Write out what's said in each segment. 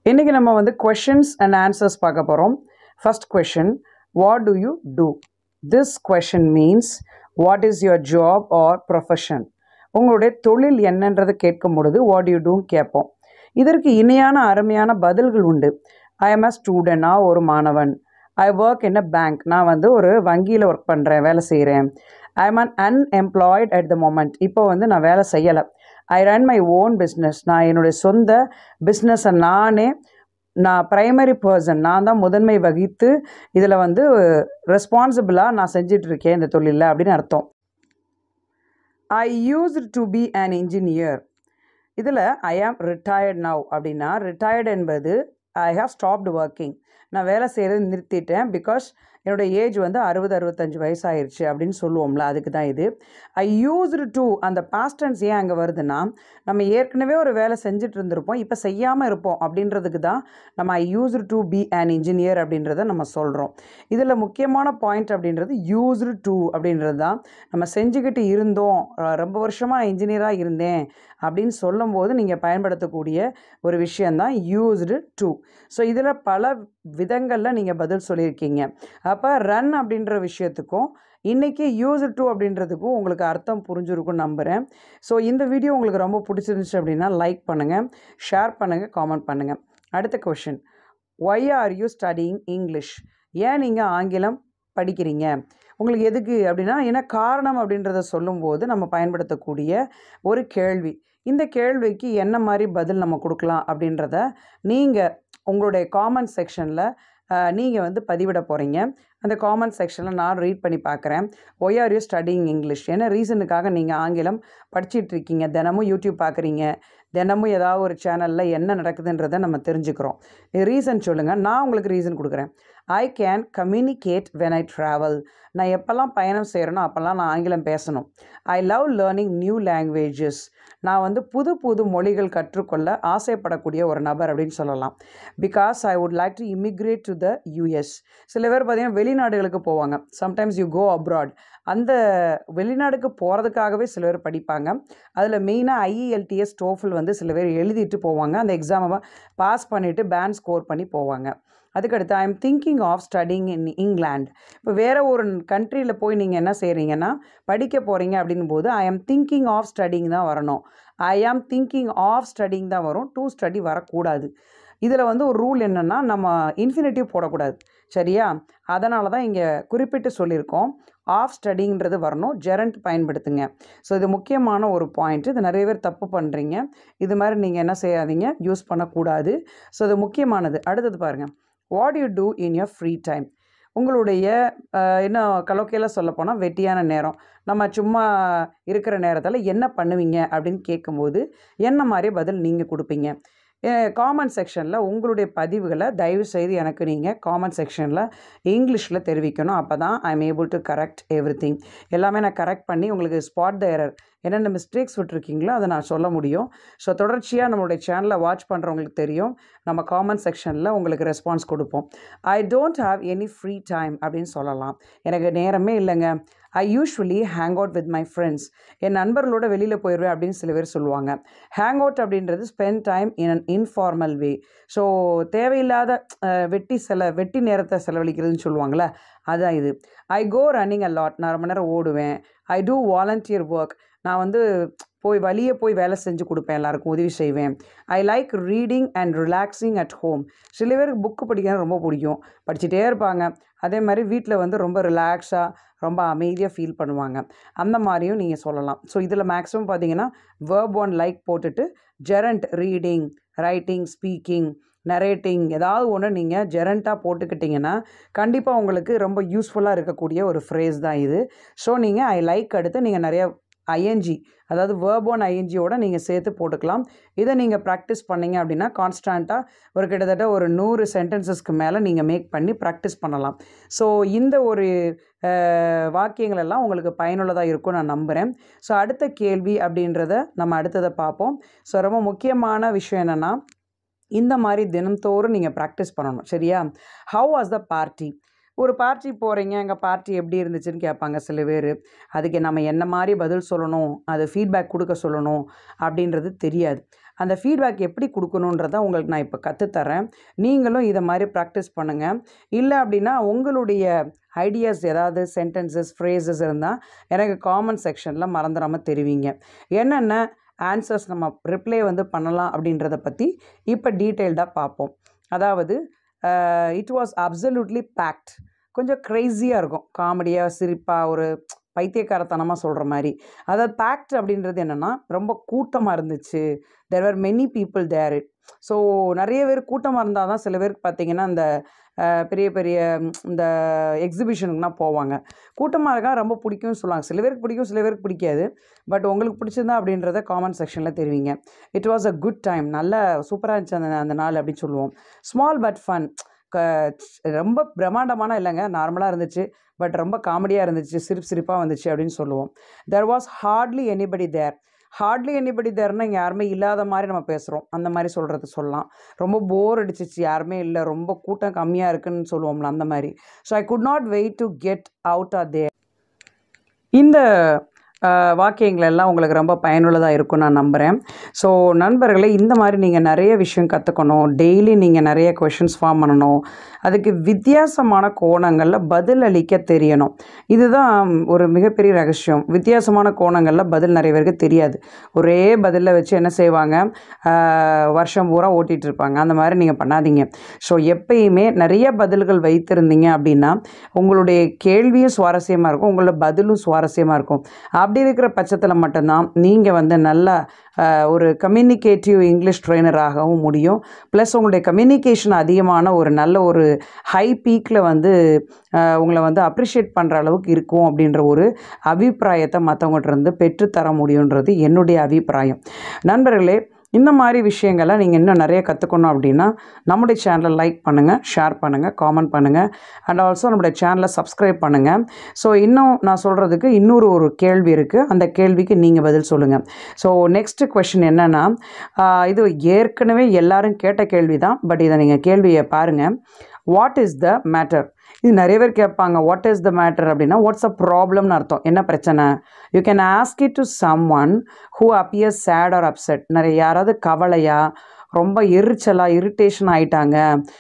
இன்றைக்கி நம்ம வந்து கொஷின்ஸ் அண்ட் ஆன்சர்ஸ் பார்க்க போகிறோம் first question what do you do this question means what is your job or profession உங்களுடைய தொழில் என்னன்றது கேட்கும் பொழுது வாட் யூ டூன்னு கேட்போம் இதற்கு இணையான அருமையான பதில்கள் உண்டு ஐ எம் அ ஸ்டூடெண்ட் நான் ஒரு மாணவன் I work in a bank நான் வந்து ஒரு வங்கியில் ஒர்க் பண்ணுறேன் வேலை செய்கிறேன் I am an unemployed at the moment இப்போ வந்து நான் வேலை செய்யலை I run my own business நான் என்னுடைய சொந்த பிஸ்னஸை நானே நான் ப்ரைமரி பர்சன் நான் தான் முதன்மை வகித்து இதில் வந்து ரெஸ்பான்சிபிளாக நான் செஞ்சிட்டு இருக்கேன் இந்த தொழிலில் அப்படின்னு அர்த்தம் I use to be an engineer இதில் ஐ ஆம் ரிட்டையர்ட் நவ் அப்படின்னா ரிட்டையர்ட் என்பது ஐ ஹாவ் ஸ்டாப்டு ஒர்க்கிங் நான் வேலை செய்கிறது நிறுத்திட்டேன் பிகாஸ் என்னோடய ஏஜ் வந்து அறுபது அறுபத்தஞ்சு வயசாயிருச்சு அப்படின்னு சொல்லுவோம்ல அதுக்கு தான் இது ஐ யூஸ்டு டு அந்த பாஸ்டன்ஸ் ஏன் அங்கே வருதுன்னா நம்ம ஏற்கனவே ஒரு வேலை செஞ்சுட்டு இருந்திருப்போம் இப்போ செய்யாமல் இருப்போம் அப்படின்றதுக்கு தான் நம்ம I used to be an engineer அப்படின்றத நம்ம சொல்கிறோம் இதில் முக்கியமான பாயிண்ட் அப்படின்றது யூஸ்டு டு அப்படின்றது தான் நம்ம செஞ்சுக்கிட்டு இருந்தோம் அஹ் ரொம்ப வருஷமாக இன்ஜினியராக இருந்தேன் அப்படின்னு சொல்லும்போது நீங்கள் பயன்படுத்தக்கூடிய ஒரு விஷயந்தான் யூஸ்டு டு ஸோ இதில் பல விதங்களில் நீங்கள் பதில் சொல்லியிருக்கீங்க அப்போ ரன் அப்படின்ற விஷயத்துக்கும் இன்றைக்கி யூஸ் டு அப்படின்றதுக்கும் உங்களுக்கு அர்த்தம் புரிஞ்சிருக்கும்னு நம்புகிறேன் ஸோ இந்த வீடியோ உங்களுக்கு ரொம்ப பிடிச்சிருந்துச்சு அப்படின்னா லைக் பண்ணுங்கள் ஷேர் பண்ணுங்கள் காமெண்ட் பண்ணுங்கள் அடுத்த question why are you studying English ஏன் நீங்கள் ஆங்கிலம் படிக்கிறீங்க உங்களுக்கு எதுக்கு அப்படின்னா என்ன காரணம் அப்படின்றத சொல்லும்போது நம்ம பயன்படுத்தக்கூடிய ஒரு கேள்வி இந்த கேள்விக்கு என்ன மாதிரி பதில் நம்ம கொடுக்கலாம் அப்படின்றத நீங்கள் உங்களுடைய காமெண்ட் செக்ஷனில் நீங்கள் வந்து பதிவிட போகிறீங்க அந்த காமெண்ட் செக்ஷனில் நான் ரீட் பண்ணி பார்க்குறேன் why are you studying English என்ன ரீசனுக்காக நீங்கள் ஆங்கிலம் படிச்சிட்டு இருக்கீங்க தினமும் யூடியூப் பார்க்குறீங்க தினமும் ஏதாவது ஒரு சேனலில் என்ன நடக்குதுன்றதை நம்ம தெரிஞ்சுக்கிறோம் ரீசன் சொல்லுங்கள் நான் உங்களுக்கு ரீசன் கொடுக்குறேன் I can communicate when I travel நான் எப்போல்லாம் பயணம் செய்கிறேனோ அப்போல்லாம் நான் ஆங்கிலம் பேசணும் I love learning new languages நான் வந்து புது புது மொழிகள் கற்றுக்கொள்ள ஆசைப்படக்கூடிய ஒரு நபர் அப்படின்னு சொல்லலாம் because I would like to immigrate to the US சில பேர் பார்த்தீங்கன்னா வெளிநாடுகளுக்கு போவாங்க சம்டைம்ஸ் யூ கோ அப்ராட் அந்த வெளிநாடுக்கு போகிறதுக்காகவே சில பேர் படிப்பாங்க அதில் மெயினாக ஐஇஎல்டிஎஸ் டோஃபில் வந்து சில பேர் எழுதிட்டு போவாங்க அந்த எக்ஸாமை பாஸ் பண்ணிவிட்டு பேண்ட் ஸ்கோர் பண்ணி போவாங்க அதுக்கடுத்து I am thinking of studying in England இப்போ வேறு ஒரு கண்ட்ரியில் போய் நீங்கள் என்ன செய்கிறீங்கன்னா படிக்க போகிறீங்க அப்படின் போது I am thinking of studying தான் வரணும் ஐ ஆம் திங்கிங் ஆஃப் ஸ்டடிங் தான் வரும் டூ ஸ்டடி வரக்கூடாது இதில் வந்து ஒரு ரூல் என்னென்னா நம்ம இன்ஃபினிட்டிவ் போடக்கூடாது சரியா அதனால தான் இங்கே குறிப்பிட்டு சொல்லியிருக்கோம் ஆஃப் ஸ்டடிங்கிறது வரணும் ஜெரண்ட் பயன்படுத்துங்க ஸோ இது முக்கியமான ஒரு பாயிண்ட் இது நிறைய பேர் தப்பு பண்ணுறீங்க இது மாதிரி நீங்கள் என்ன செய்யாதீங்க யூஸ் பண்ணக்கூடாது ஸோ இது முக்கியமானது அடுத்தது பாருங்கள் what you do in your free time உங்களுடைய அஹ், இன்னும் கலோக்கியில் சொல்லப்போனால் வெட்டியான நேரம் நம்ம சும்மா இருக்கிற நேரத்தில் என்ன பண்ணுவீங்க அப்படின்னு கேட்கும்போது என்ன மாதிரி பதில் நீங்கள் கொடுப்பீங்க காமெண்ட் செக்ஷனில் உங்களுடைய பதிவுகளை தயவு செய்து எனக்கு நீங்கள் காமெண்ட் செக்ஷனில் இங்கிலீஷில் தெரிவிக்கணும் அப்போ தான் I am able to correct everything எல்லாமே நான் கரெக்ட் பண்ணி உங்களுக்கு ஸ்பாட் த எரர் என்னென்ன மிஸ்டேக்ஸ் விட்டுருக்கீங்களோ அதை நான் சொல்ல முடியும் ஸோ தொடர்ச்சியாக நம்மளுடைய சேனலை வாட்ச் பண்ணுறவங்களுக்கு தெரியும் நம்ம காமெண்ட் செக்ஷனில் உங்களுக்கு ரெஸ்பான்ஸ் கொடுப்போம் I don't have any free time அப்படின்னு சொல்லலாம் எனக்கு நேரமே இல்லைங்க I usually hang out with my friends என் நண்பர்களோட வெளியில் போயிடுவேன் அப்படின்னு சில பேர் சொல்லுவாங்க ஹேங் அவுட் அப்படின்றது spend time in an informal way so தேவையில்லாத அஹ், வெட்டி செல வெட்டி நேரத்தை செலவழிக்கிறதுன்னு சொல்லுவாங்கள்ல அதான் இது ஐ கோ ரன்னிங் அ லாட் நான் ரொம்ப நேரம் ஓடுவேன் ஐ டூ வாலண்டியர் ஒர்க் நான் வந்து போய் வழியே போய் வேலை செஞ்சு கொடுப்பேன் எல்லாருக்கும் உதவி செய்வேன் I like reading and relaxing at home சில பேருக்கு புக்கு படிக்கிறது ரொம்ப பிடிக்கும் படிச்சுட்டே இருப்பாங்க அதே மாதிரி வீட்டில் வந்து ரொம்ப ரிலாக்ஸாக ரொம்ப அமைதியாக ஃபீல் பண்ணுவாங்க அந்த மாதிரியும் நீங்கள் சொல்லலாம் ஸோ இதில் மேக்ஸிமம் பார்த்தீங்கன்னா வேர்ப் ஒன் லைக் போட்டுட்டு gerund reading writing speaking narrating ஏதாவது ஒன்று நீங்கள் ஜெரண்ட்டாக போட்டுக்கிட்டிங்கன்னா கண்டிப்பாக உங்களுக்கு ரொம்ப யூஸ்ஃபுல்லாக இருக்கக்கூடிய ஒரு ஃப்ரேஸ் தான் இது ஸோ நீங்கள் ஐ லைக் அடுத்து நீங்கள் நிறைய ஐஎன்ஜி அதாவது வேர்ப் ஒன் ஐஎன்ஜியோட நீங்கள் சேர்த்து போட்டுக்கலாம் இதை நீங்கள் ப்ராக்டிஸ் பண்ணீங்க அப்படின்னா கான்ஸ்டண்ட்டாக ஒரு கிட்டத்தட்ட ஒரு நூறு சென்டென்சஸ்க்கு மேலே நீங்கள் மேக் பண்ணி ப்ராக்டிஸ் பண்ணலாம் ஸோ இந்த ஒரு அஹ், வாக்கியங்கள் எல்லாம் உங்களுக்கு பயனுள்ளதாக இருக்கும் நான் நம்புகிறேன் ஸோ அடுத்த கேள்வி அப்படின்றத நம்ம அடுத்ததை பார்ப்போம் ஸோ ரொம்ப முக்கியமான விஷயம் என்னென்னா இந்த மாதிரி தினந்தோறும் நீங்கள் ப்ராக்டிஸ் பண்ணணும் சரியா ஹவ் வாஸ் த பார்ட்டி ஒரு பார்ட்டி போகிறீங்க எங்கள் பார்ட்டி எப்படி இருந்துச்சுன்னு கேட்பாங்க சில பேர் அதுக்கு நம்ம என்ன மாதிரி பதில் சொல்லணும் அது ஃபீட்பேக் கொடுக்க சொல்லணும் அப்படின்றது தெரியாது அந்த ஃபீட்பேக் எப்படி கொடுக்கணுன்றதை உங்களுக்கு நான் இப்போ கற்றுத்தரேன் நீங்களும் இதை மாதிரி ப்ராக்டிஸ் பண்ணுங்கள் இல்லை அப்படின்னா உங்களுடைய ஐடியாஸ் ஏதாவது சென்டென்சஸ் ஃப்ரேசஸ் இருந்தால் எனக்கு காமெண்ட் செக்ஷனில் மறந்துடாமல் தெரிவிங்க என்னென்ன ஆன்சர்ஸ் நம்ம ரிப்ளை வந்து பண்ணலாம் அப்படின்றத பற்றி இப்போ டீட்டெயில்டாக பார்ப்போம் அதாவது இட் வாஸ் அப்சல்யூட்லி பேக்ட் கொஞ்சம் க்ரைஸியாக இருக்கும் காமெடியாக சிரிப்பாக ஒரு பைத்தியக்காரத்தனமாக சொல்கிற மாதிரி அதாவது பேக்ட் அப்படின்றது என்னென்னா ரொம்ப கூட்டமாக இருந்துச்சு there are many people there it so நிறைய பேர் கூட்டமாக இருந்தால் தான் சில பேருக்கு பார்த்தீங்கன்னா இந்த அஹ், பெரிய பெரிய ம், இந்த எக்ஸிபிஷனுக்குலாம் போவாங்க கூட்டமாக இருக்கா ரொம்ப பிடிக்கும்னு சொல்லுவாங்க சில பேருக்கு பிடிக்கும் சில பேருக்கு பிடிக்காது பட் உங்களுக்கு பிடிச்சிருந்தா அப்படின்றத காமெண்ட் செக்ஷனில் தெரிவிங்க it was a good time நல்ல சூப்பராக இருந்துச்சு அந்த அந்த நாள் அப்படின்னு சொல்லுவோம் ஸ்மால் பட் ஃபன் க ரொம்ப பிரம்மாண்டமான இல்லைங்க நார்மலாக இருந்துச்சு பட் ரொம்ப காமெடியாக இருந்துச்சு சிரிப்பு சிரிப்பாக வந்துச்சு அப்படின்னு சொல்லுவோம் there was hardly anybody there hardly anybody தேர்னா இங்கே யாருமே இல்லாத மாதிரி நம்ம பேசுகிறோம் அந்த மாதிரி சொல்கிறது சொல்லலாம் ரொம்ப போர் அடிச்சிச்சு யாருமே இல்லை ரொம்ப கூட்டம் கம்மியாக இருக்குன்னு சொல்லுவோம்ல அந்த மாதிரி so I could not wait to get out or there இந்த அஹ், வாக்கியங்கள் எல்லாம் உங்களுக்கு ரொம்ப பயனுள்ளதாக இருக்கும் நான் நம்புகிறேன் ஸோ நண்பர்களே இந்த மாதிரி நீங்கள் நிறைய விஷயம் கற்றுக்கணும் டெய்லி நீங்கள் நிறைய கொஷின்ஸ் ஃபார்ம் பண்ணணும் அதுக்கு வித்தியாசமான கோணங்களில் பதில் அளிக்க தெரியணும் இதுதான் ஒரு மிகப்பெரிய ரகசியம் வித்தியாசமான கோணங்களில் பதில் நிறைய பேருக்கு தெரியாது ஒரே பதிலில் வச்சு என்ன செய்வாங்க ஆஹ், வருஷம் பூரா ஓட்டிகிட்டு இருப்பாங்க அந்த மாதிரி நீங்கள் பண்ணாதீங்க ஸோ எப்பயுமே நிறைய பதில்கள் வைத்திருந்தீங்க அப்படின்னா உங்களுடைய கேள்வியும் சுவாரஸ்யமாக இருக்கும் உங்களோட பதிலும் சுவாரஸ்யமாக இருக்கும் அப்படி இருக்கிற பட்சத்தில் மட்டும்தான் நீங்கள் வந்து நல்லா ஆஹ், ஒரு கம்யூனிகேட்டிவ் இங்கிலீஷ் ட்ரெயினராகவும் முடியும் ப்ளஸ் உங்களுடைய கம்யூனிகேஷன் அதிகமான ஒரு நல்ல ஒரு ஹை பீக்கில் வந்து ஆஹ், உங்களை வந்து அப்ரிஷியேட் பண்ணுற அளவுக்கு இருக்கும் அப்படின்ற ஒரு அபிப்பிராயத்தை மற்றவங்கள்ட்ட இருந்து பெற்றுத்தர முடியுன்றது என்னுடைய அபிப்பிராயம் நண்பர்களே இந்த மாதிரி விஷயங்களை நீங்கள் இன்னும் நிறைய கற்றுக்கணும் அப்படின்னா நம்முடைய சேனலை லைக் பண்ணுங்கள் ஷேர் பண்ணுங்கள் காமெண்ட் பண்ணுங்கள் அண்ட் ஆல்சோ நம்முடைய சேனலை சப்ஸ்கிரைப் பண்ணுங்கள் ஸோ இன்னும் நான் சொல்கிறதுக்கு இன்னொரு ஒரு கேள்வி இருக்குது அந்த கேள்விக்கு நீங்கள் பதில் சொல்லுங்கள் ஸோ நெக்ஸ்ட் கொஷின் என்னென்னா இது ஏற்கனவே எல்லாரும் கேட்ட கேள்வி தான் பட் இதை நீங்கள் கேள்வியை பாருங்கள் வாட் இஸ் த மேட்டர் இது நிறைய பேர் கேட்பாங்க வாட் இஸ் த மேட்டர் அப்படின்னா வாட்ஸ் அ ப்ராப்ளம்னு அர்த்தம் என்ன பிரச்சனை you can ask it to someone who appear sad or upset நிறைய யாராவது கவலையா ரொம்ப எரிச்சலாக இரிட்டேஷன் ஆயிட்டாங்க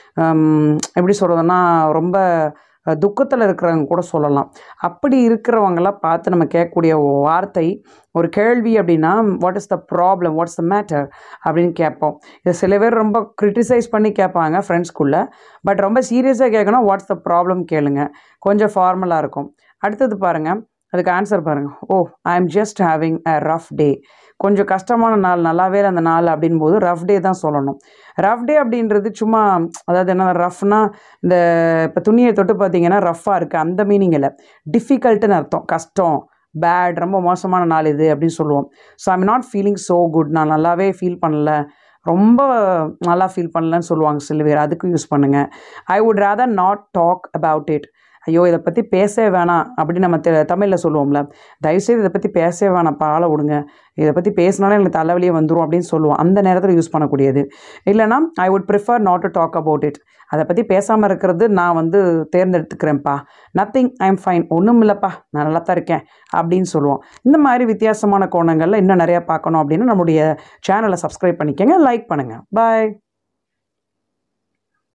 ஹம், எப்படி சொல்கிறதுனா ரொம்ப துக்கத்தில் இருக்கிறவங்க கூட சொல்லலாம் அப்படி இருக்கிறவங்களாம் பார்த்து நம்ம கேட்கக்கூடிய வார்த்தை ஒரு கேள்வி அப்படின்னா what is the problem what's the matter அப்படின்னு கேட்போம் இதை சில பேர் ரொம்ப கிரிட்டிசைஸ் பண்ணி கேட்பாங்க ஃப்ரெண்ட்ஸ்குள்ளே பட் ரொம்ப சீரியஸாக கேட்கணும் வாட்ஸ் த ப்ராப்ளம் கேளுங்க கொஞ்சம் ஃபார்மலாக இருக்கும் அடுத்தது பாருங்கள் அதுக்கு ஆன்சர் பாருங்கள் oh I am just having a rough day கொஞ்சம் கஷ்டமான நாள் நல்லாவே இல்லை அந்த நாள் அப்படின் போது ரஃப் டே தான் சொல்லணும் ரஃப் டே அப்படின்றது சும்மா அதாவது என்ன ரஃப்னா இந்த இப்போ துணியை தொட்டு பார்த்தீங்கன்னா ரஃப்பாக இருக்குது அந்த மீனிங் இல்லை டிஃபிகல்ட்டுன்னு அர்த்தம் கஷ்டம் பேட் ரொம்ப மோசமான நாள் இது அப்படின்னு சொல்லுவோம் so I'm not feeling so good நான் நல்லாவே ஃபீல் பண்ணல ரொம்ப நல்லா ஃபீல் பண்ணலன்னு சொல்லுவாங்க சில பேர் அதுக்கு யூஸ் பண்ணுங்கள் I would rather not talk about it ஐயோ இதை பற்றி பேசவே வேணாம் அப்படின்னு நம்ம தெ தமிழில் சொல்லுவோம்ல தயவுசெய்து இதை பற்றி பேசவே வேணாம் பாலை விடுங்க இதை பற்றி பேசினாலே எனக்கு தலைவலியே வந்துடும் அப்படின்னு சொல்லுவோம் அந்த நேரத்தில் யூஸ் பண்ணக்கூடியது இல்லைனா I would prefer not to talk about it அதை பற்றி பேசாமல் இருக்கிறது நான் வந்து தேர்ந்தெடுத்துக்கிறேன்ப்பா நத்திங் ஐ எம் ஃபைன் ஒன்றும் இல்லைப்பா நான் நல்லா தான் இருக்கேன் அப்படின்னு சொல்லுவோம் இந்த மாதிரி வித்தியாசமான கோணங்களில் இன்னும் நிறையா பார்க்கணும் அப்படின்னா நம்முடைய சேனலை சப்ஸ்கிரைப் பண்ணிக்கோங்க லைக் பண்ணுங்கள் பாய்